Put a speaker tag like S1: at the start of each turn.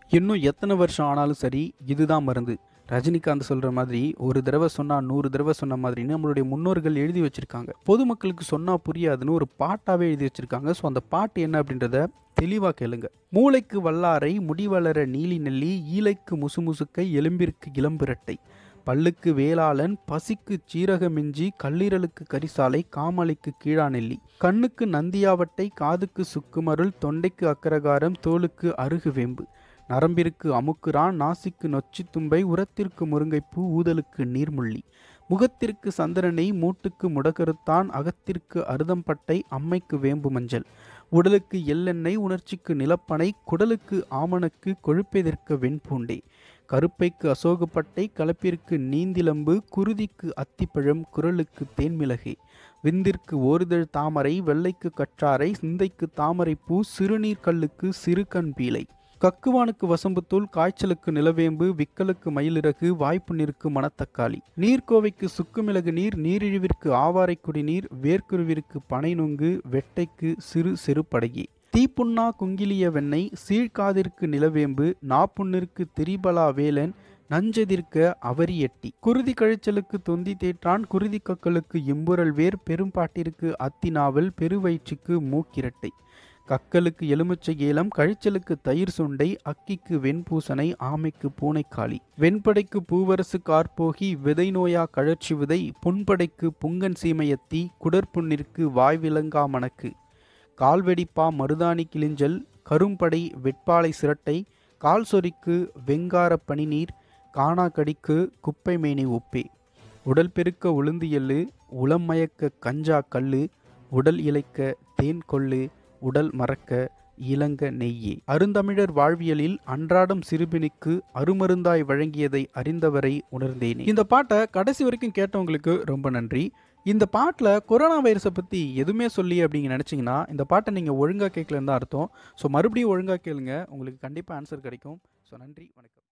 S1: இன்னும் எத்தனை வருஷம் ஆனாலும் சரி இதுதான் மருந்து ரஜினிகாந்த் சொல்கிற மாதிரி ஒரு தடவை சொன்னால் நூறு தடவை சொன்ன மாதிரின்னு நம்மளுடைய முன்னோர்கள் எழுதி வச்சுருக்காங்க பொதுமக்களுக்கு சொன்னால் புரியாதுன்னு ஒரு பாட்டாகவே எழுதி வச்சுருக்காங்க ஸோ அந்த பாட்டு என்ன அப்படின்றத தெளிவாக கேளுங்க மூளைக்கு வல்லாரை முடிவளர நீலி நெல்லி ஈலைக்கு முசுமுசுக்கை எலும்பிற்கு இளம்பிரட்டை பல்லுக்கு வேளாளன் பசிக்கு சீரகமிஞ்சி கல்லீரலுக்கு கரிசாலை காமலைக்கு கீழா நெல்லி கண்ணுக்கு நந்தியாவட்டை காதுக்கு சுக்குமருள் தொண்டைக்கு அக்கரகாரம் தோலுக்கு அருகு வேம்பு நரம்பிற்கு அமுக்குரான் நாசிக்கு நொச்சி தும்பை உரத்திற்கு முருங்கைப்பூ ஊதலுக்கு நீர்முள்ளி முகத்திற்கு சந்திரனை மூட்டுக்கு முடக்கருத்தான் அகத்திற்கு அருதம்பட்டை அம்மைக்கு வேம்பு மஞ்சள் உடலுக்கு எள்ளெண்ணெய் உணர்ச்சிக்கு நிலப்பனை குடலுக்கு ஆமணக்கு கொழுப்பெதிர்க்க வெண்பூண்டை கருப்பைக்கு அசோகப்பட்டை கலப்பிற்கு நீந்திலம்பு குருதிக்கு அத்திப்பழம் குரலுக்கு தேன்மிளகை விந்திற்கு ஓரிதழ் தாமரை வெள்ளைக்கு கற்றாரை சிந்தைக்கு தாமரைப்பூ சிறுநீர் கல்லுக்கு சிறுகண் பீலை கக்குவானுக்கு வசம்புத்தூள் காய்ச்சலுக்கு நிலவேம்பு விக்கலுக்கு மயிலிறகு வாய்ப்பு நீருக்கு மணத்தக்காளி நீர்க்கோவைக்கு சுக்குமிளகு நீர் நீரிழிவிற்கு ஆவாரைக்குடி நீர் வேர்க்குருவிற்கு பனை நுங்கு வெட்டைக்கு சிறு செருப்படகி தீப்புண்ணா குங்கிலிய வெண்ணெய் சீழ்காதிற்கு நிலவேம்பு நாப்புண்ணிற்கு திரிபலா வேலன் நஞ்செதிர்க்க அவரி எட்டி குருதி கழிச்சலுக்கு தொந்தி தேற்றான் குருதி கக்களுக்கு இம்புரல் வேர் பெரும்பாட்டிற்கு அத்தினாவல் பெருவயிற்றுக்கு மூக்கிரட்டை கக்கலுக்கு எலுமிச்சை ஏலம் கழிச்சலுக்கு தயிர் சுண்டை அக்கிக்கு வெண்பூசனை ஆமைக்கு பூனைக்காளி வெண்படைக்கு பூவரசு கார்போகி விதை நோயா கழற்சி விதை புண்படைக்கு புங்கன் சீமையத்தி குடற்புண்ணிற்கு வாய் விலங்கா மணக்கு கால்வெடிப்பா மருதாணி கிளிஞ்சல் கரும்படை வெட்பாலை சிரட்டை கால் சொறிக்கு வெங்கார பனிநீர் காணாக்கடிக்கு குப்பை மேனி உப்பே உடல் பெருக்க உளுந்து எள்ளு உளம் மயக்க கஞ்சா கல்லு உடல் இழைக்க தேன் கொள்ளு உடல் மறக்க இளங்க நெய்யே அருந்தமிழர் வாழ்வியலில் அன்றாடம் சிறுபினுக்கு அருமருந்தாய் வழங்கியதை அறிந்தவரை உணர்ந்தேனே இந்த பாட்டை கடைசி வரைக்கும் கேட்டவங்களுக்கு ரொம்ப நன்றி இந்த பாட்டில் கொரோனா வைரஸை பற்றி எதுவுமே சொல்லி அப்படிங்க நினச்சிங்கன்னா இந்த பாட்டை நீங்கள் ஒழுங்காக கேட்கலன்னு தான் அர்த்தம் ஸோ மறுபடியும் ஒழுங்காக கேளுங்க உங்களுக்கு கண்டிப்பாக ஆன்சர் கிடைக்கும் ஸோ நன்றி வணக்கம்